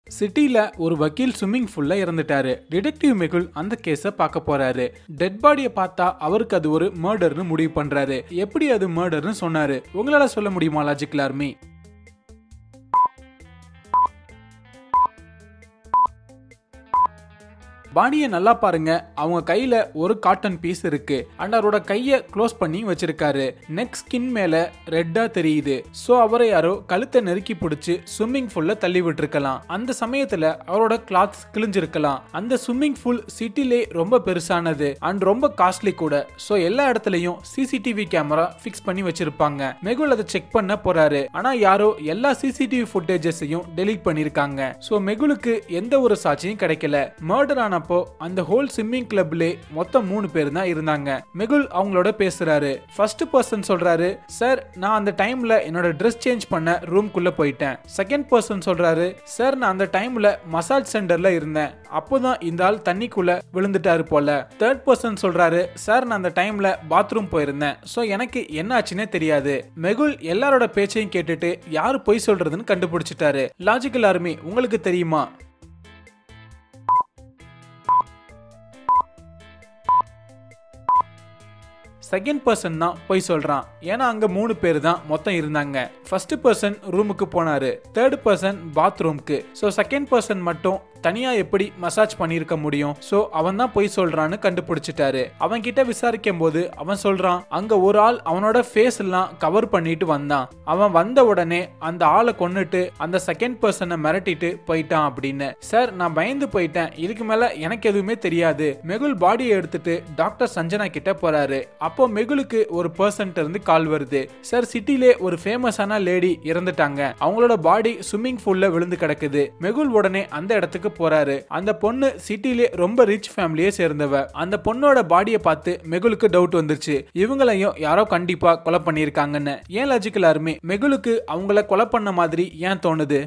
சிட்டில ஒரு வக்கீல் ஸ்விம்மிங் ஃபுல்ல இறந்துட்டாரு டிடெக்டிவ் மெகுல் அந்த கேஸ பார்க்க போறாரு டெட் பாடியை பார்த்தா அவருக்கு அது ஒரு மர்டர்னு முடிவு பண்றாரு எப்படி அது மர்டர்னு சொன்னாரு உங்களால சொல்ல முடியுமா லாஜிக்கல் ஆர்மி பாடியை நல்லா பாருங்க அவங்க கையில ஒரு காட்டன் பீஸ் இருக்கு அண்ட் அவரோட கையை க்ளோஸ் பண்ணி வச்சிருக்காரு நெக் ஸ்கின் மேல ரெட்டா தெரியுது சோ அவரை யாரோ கழுத்தை நெருக்கி பிடிச்சு ஸ்விம்மிங் ஃபுல்ல தள்ளி விட்டுருக்கலாம் அந்த சமயத்துல அவரோட கிளாத்ஸ் கிழிஞ்சிருக்கலாம் அந்த ஸ்விம்மிங் ஃபுல் சிட்டிலே ரொம்ப பெருசானது அண்ட் ரொம்ப காஸ்ட்லி கூட சோ எல்லா இடத்துலயும் சிசிடிவி கேமரா ஃபிக்ஸ் பண்ணி வச்சிருப்பாங்க மெகுல் அதை செக் பண்ண போறாரு ஆனா யாரோ எல்லா சிசிடிவி ஃபுட்டேஜஸையும் டெலீட் பண்ணிருக்காங்க சோ மெகுலுக்கு எந்த ஒரு சாட்சியும் கிடைக்கல மர்டர் ஆனப்போ அந்த ஹோல் ஸ்விம்மிங் கிளப்ல மொத்தம் மூணு பேர் தான் இருந்தாங்க மெகுல் அவங்களோட பேசுறாரு ஃபர்ஸ்ட் பர்சன் சொல்றாரு சார் நான் அந்த டைம்ல என்னோட ட்ரெஸ் சேஞ்ச் பண்ண ரூம்குள்ள போயிட்டேன் செகண்ட் பர்சன் சொல்றாரு சார் நான் அந்த டைம்ல மசாஜ் சென்டர்ல இருந்தேன் அப்போதான் இந்த ஆள் தண்ணிக்குள்ள விழுந்துட்டாரு போல தேர்ட் பர்சன் சொல்றாரு சார் நான் அந்த டைம்ல பாத்ரூம் போயிருந்தேன் சோ எனக்கு என்ன ஆச்சுன்னே தெரியாது மெகுல் எல்லாரோட பேச்சையும் கேட்டுட்டு யாரு பொய் சொல்றதுன்னு கண்டுபிடிச்சிட்டாரு லாஜிக்கல் ஆர்மி உங்களுக்கு தெரியுமா செகண்ட் பர்சன் தான் போய் சொல்றான் ஏன்னா அங்க மூணு பேர் தான் மொத்தம் இருந்தாங்க ஃபர்ஸ்ட் பர்சன் ரூமுக்கு போனாரு தேர்ட் பர்சன் பாத்ரூம்க்கு ஸோ செகண்ட் பர்சன் மட்டும் தனியா எப்படி மசாஜ் பண்ணியிருக்க முடியும் சோ அவன் தான் போய் சொல்றான்னு கண்டுபிடிச்சிட்டாரு அவன் கிட்ட விசாரிக்கும் போது அவன் சொல்றான் அங்க ஒரு ஆள் அவனோட ஃபேஸ் எல்லாம் கவர் பண்ணிட்டு வந்தான் அவன் வந்த உடனே அந்த ஆளை கொன்னுட்டு அந்த செகண்ட் பர்சனை மிரட்டிட்டு போயிட்டான் அப்படின்னு சார் நான் பயந்து போயிட்டேன் இதுக்கு மேல எனக்கு எதுவுமே தெரியாது மெகுல் பாடியை எடுத்துட்டு டாக்டர் சஞ்சனா கிட்ட போறாரு அப்போ மெகுலுக்கு ஒரு பர்சன்ட் இருந்து கால் வருது சார் சிட்டிலே ஒரு ஃபேமஸான லேடி இறந்துட்டாங்க அவங்களோட பாடி ஸ்விம்மிங் பூல்ல விழுந்து கிடக்குது மெகுல் உடனே அந்த இடத்துக்கு போறாரு அந்த பொண்ணு சிட்டிலே ரொம்ப ரிச் ஃபேமிலியே சேர்ந்தவ அந்த பொண்ணோட பாடியை பார்த்து மெகுலுக்கு டவுட் வந்துருச்சு இவங்களையும் யாரோ கண்டிப்பா கொலை பண்ணியிருக்காங்கன்னு ஏன் லாஜிக்கல் ஆர்மி மெகுலுக்கு அவங்கள கொலை பண்ண மாதிரி ஏன் தோணுது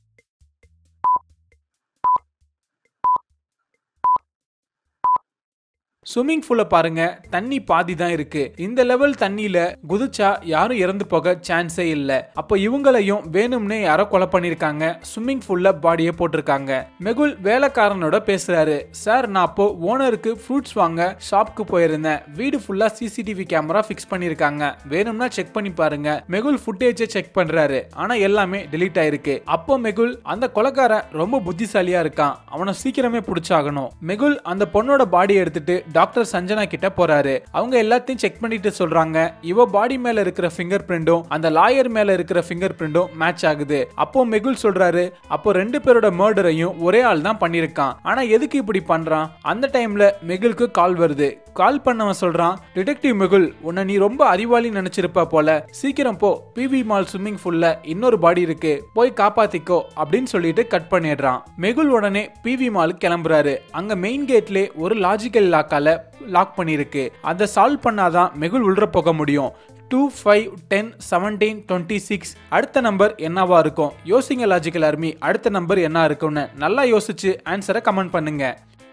ஸ்விம்மிங் பூல பாருங்க தண்ணி பாதி தான் இருக்கு இந்த லெவல் தண்ணியில குதிச்சா யாரும் இறந்து போக சான்ஸே இல்ல அப்போ இவங்களையும் வேணும்னே யாரோ கொலை பண்ணிருக்காங்க ஸ்விம்மிங் பூல்ல பாடியை போட்டிருக்காங்க மெகுல் வேலைக்காரனோட பேசுறாரு சார் நான் அப்போ ஓனருக்கு ஃப்ரூட்ஸ் வாங்க ஷாப்க்கு போயிருந்தேன் வீடு ஃபுல்லா சிசிடிவி கேமரா ஃபிக்ஸ் பண்ணிருக்காங்க வேணும்னா செக் பண்ணி பாருங்க மெகுல் ஃபுட்டேஜை செக் பண்றாரு ஆனா எல்லாமே டெலீட் ஆயிருக்கு அப்போ மெகுல் அந்த கொலைக்காரன் ரொம்ப புத்திசாலியா இருக்கான் அவனை சீக்கிரமே பிடிச்சாகணும் மெகுல் அந்த பொண்ணோட பாடியை எடுத்துட்டு டாக்டர் சஞ்சனா கிட்ட போறாரு அவங்க எல்லாத்தையும் செக் பண்ணிட்டு சொல்றாங்க இவ பாடி மேல இருக்கிற ஃபிங்கர் பிரிண்டும் அந்த லாயர் மேல இருக்கிற ஃபிங்கர் பிரிண்டும் மேட்ச் ஆகுது அப்போ மெகுல் சொல்றாரு அப்போ ரெண்டு பேரோட மர்டரையும் ஒரே ஆள் தான் பண்ணிருக்கான் ஆனா எதுக்கு இப்படி பண்றான் அந்த டைம்ல மெகுலுக்கு கால் வருது கால் பண்ணவன் சொல்றான் டிடெக்டிவ் மெகுல் உன்னை நீ ரொம்ப அறிவாளி நினைச்சிருப்ப போல சீக்கிரம் போ பிவி மால் ஸ்விம்மிங் ஃபுல்ல இன்னொரு பாடி இருக்கு போய் காப்பாத்திக்கோ அப்படின்னு சொல்லிட்டு கட் பண்ணிடுறான் மெகுல் உடனே பிவி மாலுக்கு கிளம்புறாரு அங்க மெயின் கேட்ல ஒரு லாஜிக்கல் லாக்கால லாக் பண்ணிருக்கு அதை சால்வ் பண்ணாதான் மெகுல் உள்ள போக முடியும் two five ten seventeen twenty six அடுத்த நம்பர் என்னவா இருக்கும் யோசிங்க லாஜிக்கல் ஆர்மி அடுத்த நம்பர் என்ன இருக்கும்னு நல்லா யோசிச்சு ஆன்சரை கமெண்ட் பண்ணுங்க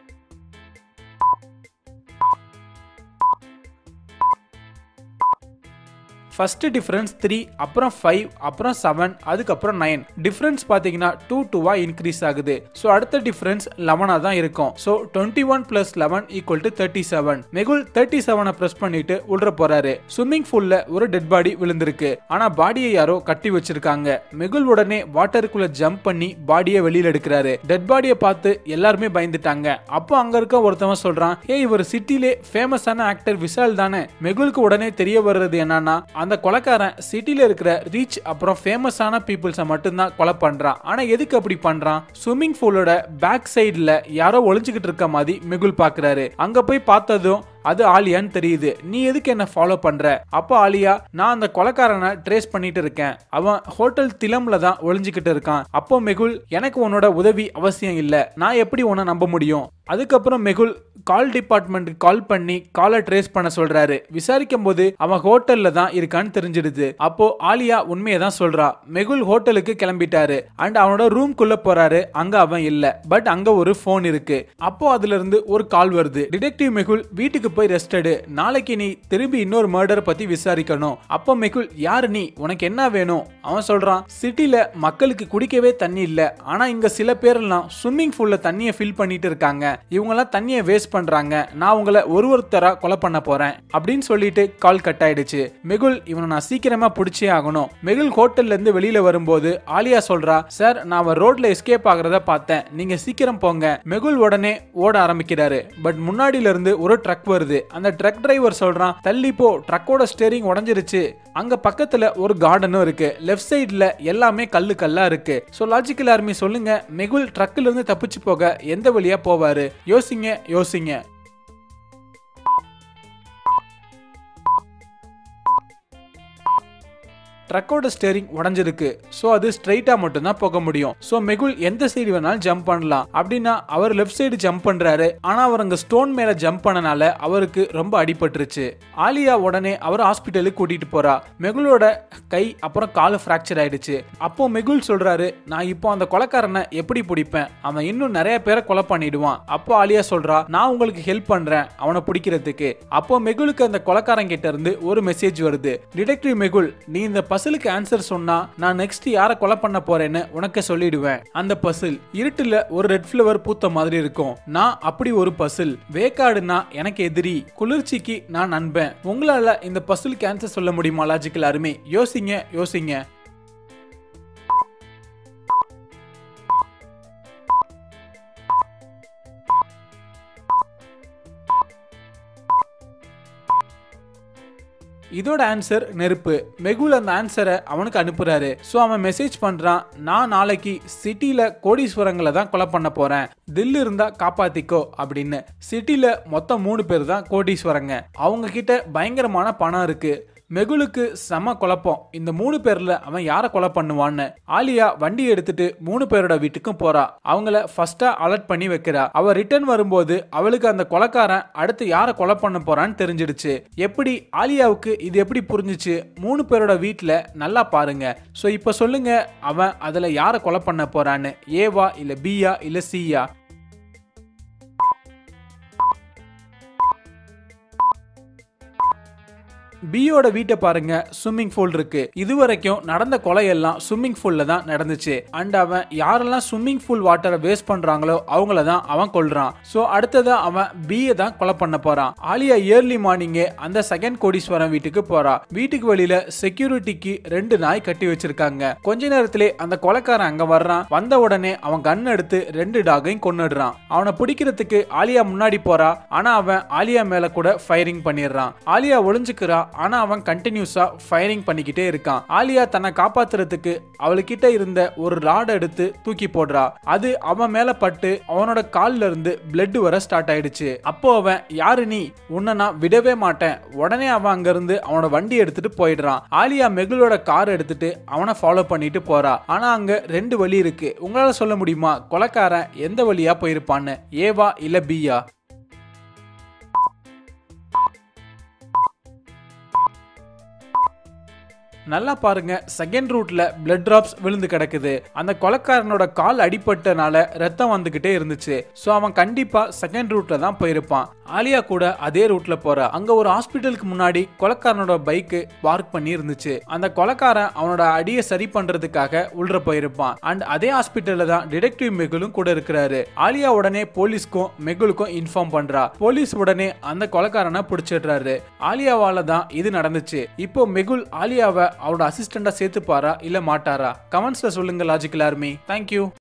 ஃபர்ஸ்ட் டிஃபரன்ஸ் த்ரீ அப்புறம் ஃபைவ் அப்புறம் செவன் அதுக்கப்புறம் நைன் டிஃபரன்ஸ் பார்த்தீங்கன்னா டூ டூவா இன்க்ரீஸ் ஆகுது ஸோ அடுத்த டிஃபரன்ஸ் லெவனாக தான் இருக்கும் so twenty one plus eleven equal to thirty seven Mehul thirty செவனை ப்ரெஸ் பண்ணிட்டு உள்ள போறாரு ஸ்விம்மிங் பூல்ல ஒரு டெட் பாடி விழுந்திருக்கு ஆனா பாடியை யாரோ கட்டி வச்சிருக்காங்க மெகுல் உடனே வாட்டருக்குள்ள ஜம்ப் பண்ணி பாடியை வெளியில எடுக்கிறாரு டெட் பாடியை பார்த்து எல்லாருமே பயந்துட்டாங்க அப்போ அங்க இருக்க ஒருத்தவன் சொல்றான் ஏ இவர் சிட்டிலே ஃபேமஸான ஆக்டர் விஷால் தானே மெகுலுக்கு உடனே தெரிய வர்றது என்னன்னா அந்த கொலைக்காரன் சிட்டில இருக்கிற ரீச் அப்புறம் ஃபேமஸான பீப்புள்ஸை மட்டும்தான் கொலை பண்றான் ஆனா எதுக்கு அப்படி பண்றான் ஸ்விம்மிங் பூலோட பேக் சைடுல யாரோ ஒளிஞ்சுக்கிட்டு இருக்க மாதிரி மெகுல் பாக்குறாரு அங்க போய் பார்த்ததும் அது ஆலியான்னு தெரியுது நீ எதுக்கு என்ன ஃபாலோ பண்ற அப்போ ஆலியா நான் அந்த கொலைக்காரனை ட்ரேஸ் பண்ணிட்டு இருக்கேன் அவன் ஹோட்டல் திலம்ல தான் ஒளிஞ்சுக்கிட்டு இருக்கான் அப்போ மெகுல் எனக்கு உன்னோட உதவி அவசியம் இல்ல நான் எப்படி உன்னை நம்ப முடியும் அதுக்கப்புறம் மெகுல் கால் டிபார்ட்மெண்ட்டுக்கு கால் பண்ணி காலை ட்ரேஸ் பண்ண சொல்றாரு விசாரிக்கும் போது அவன் ஹோட்டல்ல தான் இருக்கான்னு தெரிஞ்சிடுது அப்போ ஆலியா உண்மையை தான் சொல்றா மெகுல் ஹோட்டலுக்கு கிளம்பிட்டாரு அண்ட் அவனோட ரூம்குள்ள போறாரு அங்க அவன் இல்ல பட் அங்க ஒரு போன் இருக்கு அப்போ அதுல இருந்து ஒரு கால் வருது டிடெக்டிவ் மெகுல் வீட்டுக்கு போய் ரெஸ்ட் எடு நாளைக்கு நீ திரும்பி இன்னொரு மர்டர் பத்தி விசாரிக்கணும் அப்போ மெகுல் யாரு நீ உனக்கு என்ன வேணும் அவன் சொல்றான் சிட்டில மக்களுக்கு குடிக்கவே தண்ணி இல்ல ஆனா இங்க சில பேரெல்லாம் ஸ்விம்மிங் பூல்ல தண்ணியை ஃபில் பண்ணிட்டு இருக்காங்க இவங்க எல்லாம் தண்ணியை வேஸ்ட் பண்றாங்க நான் உங்களை ஒரு ஒருத்தரா கொலை பண்ண போறேன் அப்படின்னு சொல்லிட்டு கால் கட் ஆயிடுச்சு மெகுல் இவனை நான் சீக்கிரமா பிடிச்சே ஆகணும் மெகுல் ஹோட்டல்ல இருந்து வெளியில வரும்போது ஆலியா சொல்றா சார் நான் அவன் ரோட்ல எஸ்கேப் ஆகுறத பார்த்தேன் நீங்க சீக்கிரம் போங்க மெகுல் உடனே ஓட ஆரம்பிக்கிறாரு பட் முன்னாடில இருந்து ஒரு ட்ரக் வருது அந்த ட்ரக் டிரைவர் சொல்றான் தள்ளி போ ட்ரக்கோட ஸ்டேரிங் உடஞ்சிருச்சு அங்க பக்கத்துல ஒரு கார்டனும் இருக்கு லெஃப்ட் சைடுல எல்லாமே கல்லு கல்லா இருக்கு சோ லாஜிக்கல் ஆர்மி சொல்லுங்க மெகுல் ட்ரக்ல இருந்து தப்பிச்சு போக எந்த வழியா போவாரு யோசிங்க யோசிங்க ட்ரக்கோட ஸ்டேரிங் உடஞ்சிருக்கு ஸோ அது ஸ்ட்ரைட்டா மட்டும்தான் போக முடியும் ஸோ மெகுல் எந்த சைடு வேணாலும் ஜம்ப் பண்ணலாம் அப்படின்னா அவர் லெஃப்ட் சைடு ஜம்ப் பண்றாரு ஆனா அவர் அங்க ஸ்டோன் மேல ஜம்ப் பண்ணனால அவருக்கு ரொம்ப அடிபட்டுருச்சு ஆலியா உடனே அவர் ஹாஸ்பிட்டலுக்கு கூட்டிட்டு போறா மெகுலோட கை அப்புறம் காலு ஃப்ராக்சர் ஆயிடுச்சு அப்போ மெகுல் சொல்றாரு நான் இப்போ அந்த கொலைக்காரனை எப்படி பிடிப்பேன் அவன் இன்னும் நிறைய பேரை கொலை பண்ணிடுவான் அப்போ ஆலியா சொல்றா நான் உங்களுக்கு ஹெல்ப் பண்றேன் அவனை பிடிக்கிறதுக்கு அப்போ மெகுலுக்கு அந்த கொலைக்காரன் கிட்ட இருந்து ஒரு மெசேஜ் வருது டிடெக்டிவ் மெகுல் நீ இந்த பசிலுக்கு ஆன்சர் சொன்னா நான் நெக்ஸ்ட் யாரை கொலை பண்ண போறேன்னு உனக்கு சொல்லிடுவேன் அந்த பசில் இருட்டுல ஒரு ரெட் ஃபிளவர் பூத்த மாதிரி இருக்கும் நான் அப்படி ஒரு பசில் வேக்காடுனா எனக்கு எதிரி குளிர்ச்சிக்கு நான் நண்பன் உங்களால இந்த பசிலுக்கு ஆன்சர் சொல்ல முடியுமா லாஜிக்கல் அருமை யோசிங்க யோசிங்க இதோட ஆன்சர் நெருப்பு மெகுல் அந்த ஆன்சரை அவனுக்கு அனுப்புறாரு ஸோ அவன் மெசேஜ் பண்றான் நான் நாளைக்கு சிட்டில கோடீஸ்வரங்களை தான் கொலை பண்ண போறேன் தில்லு இருந்தா காப்பாத்திக்கோ அப்படின்னு சிட்டில மொத்தம் மூணு பேர் தான் கோடீஸ்வரங்க அவங்க கிட்ட பயங்கரமான பணம் இருக்கு மெகுலுக்கு செம குழப்பம் இந்த மூணு பேர்ல அவன் யாரை கொலை பண்ணுவான்னு ஆலியா வண்டி எடுத்துட்டு மூணு பேரோட வீட்டுக்கும் போறா அவங்கள ஃபர்ஸ்டா அலர்ட் பண்ணி வைக்கிறா அவ ரிட்டர்ன் வரும்போது அவளுக்கு அந்த கொலைக்காரன் அடுத்து யாரை கொலை பண்ண போறான்னு தெரிஞ்சிடுச்சு எப்படி ஆலியாவுக்கு இது எப்படி புரிஞ்சுச்சு மூணு பேரோட வீட்ல நல்லா பாருங்க ஸோ இப்போ சொல்லுங்க அவன் அதுல யாரை கொலை பண்ண போறான்னு ஏவா இல்ல பியா இல்ல சியா பியோட வீட்டை பாருங்க ஸ்விம்மிங் பூல் இருக்கு இது வரைக்கும் நடந்த கொலை எல்லாம் ஸ்விம்மிங் பூல்ல தான் நடந்துச்சு அண்ட் அவன் யாரெல்லாம் ஸ்விம்மிங் பூல் வாட்டரை வேஸ்ட் பண்றாங்களோ அவங்கள தான் அவன் கொல்றான் ஸோ அடுத்ததா அவன் பியை தான் கொலை பண்ண போறான் ஆலியா இயர்லி மார்னிங்கே அந்த செகண்ட் கோடீஸ்வரன் வீட்டுக்கு போறா வீட்டுக்கு வெளியில செக்யூரிட்டிக்கு ரெண்டு நாய் கட்டி வச்சிருக்காங்க கொஞ்ச நேரத்திலே அந்த கொலைக்காரன் அங்க வர்றான் வந்த உடனே அவன் கன் எடுத்து ரெண்டு டாகையும் கொன்னுடுறான் அவனை பிடிக்கிறதுக்கு ஆலியா முன்னாடி போறா ஆனா அவன் ஆலியா மேல கூட ஃபயரிங் பண்ணிடுறான் ஆலியா ஒளிஞ்சுக்கிறா ஆனா அவன் கண்டினியூஸா ஃபயரிங் பண்ணிக்கிட்டே இருக்கான் ஆலியா தன்னை காப்பாத்துறதுக்கு அவளுக்கிட்ட இருந்த ஒரு ராட் எடுத்து தூக்கி போடுறா அது அவன் மேல பட்டு அவனோட கால்ல இருந்து பிளட் வர ஸ்டார்ட் ஆயிடுச்சு அப்போ அவன் யாரு நீ உன்னை நான் விடவே மாட்டேன் உடனே அவன் அங்க இருந்து அவனோட வண்டி எடுத்துட்டு போயிடுறான் ஆலியா மெகுலோட கார் எடுத்துட்டு அவனை ஃபாலோ பண்ணிட்டு போறா ஆனா அங்க ரெண்டு வழி இருக்கு உங்களால சொல்ல முடியுமா கொலைக்காரன் எந்த வழியா போயிருப்பான்னு ஏவா இல்ல பியா நல்லா பாருங்க செகண்ட் ரூட்ல பிளட் டிராப்ஸ் விழுந்து கிடக்குது அந்த கொலைக்காரனோட கால் அடிபட்டனால ரத்தம் வந்துகிட்டே இருந்துச்சு ஸோ அவன் கண்டிப்பா செகண்ட் ரூட்ல தான் போயிருப்பான் ஆலியா கூட அதே ரூட்ல போறா அங்க ஒரு ஹாஸ்பிட்டலுக்கு முன்னாடி கொலைக்காரனோட பைக்கு பார்க் பண்ணி இருந்துச்சு அந்த கொலைக்காரன் அவனோட அடியை சரி பண்றதுக்காக உள்ள போயிருப்பான் அண்ட் அதே ஹாஸ்பிட்டல்ல தான் டிடெக்டிவ் மெகுலும் கூட இருக்கிறாரு ஆலியா உடனே போலீஸ்க்கும் மெகுலுக்கும் இன்ஃபார்ம் பண்றா போலீஸ் உடனே அந்த கொலைக்காரனை பிடிச்சிடுறாரு ஆலியாவால தான் இது நடந்துச்சு இப்போ மெகுல் ஆலியாவை அவரோட அசிஸ்டண்டா சேர்த்துப்பாரா இல்ல மாட்டாரா கமெண்ட்ஸ்ல சொல்லுங்க லாஜிக்கல் ஆர்மி தேங்க்யூ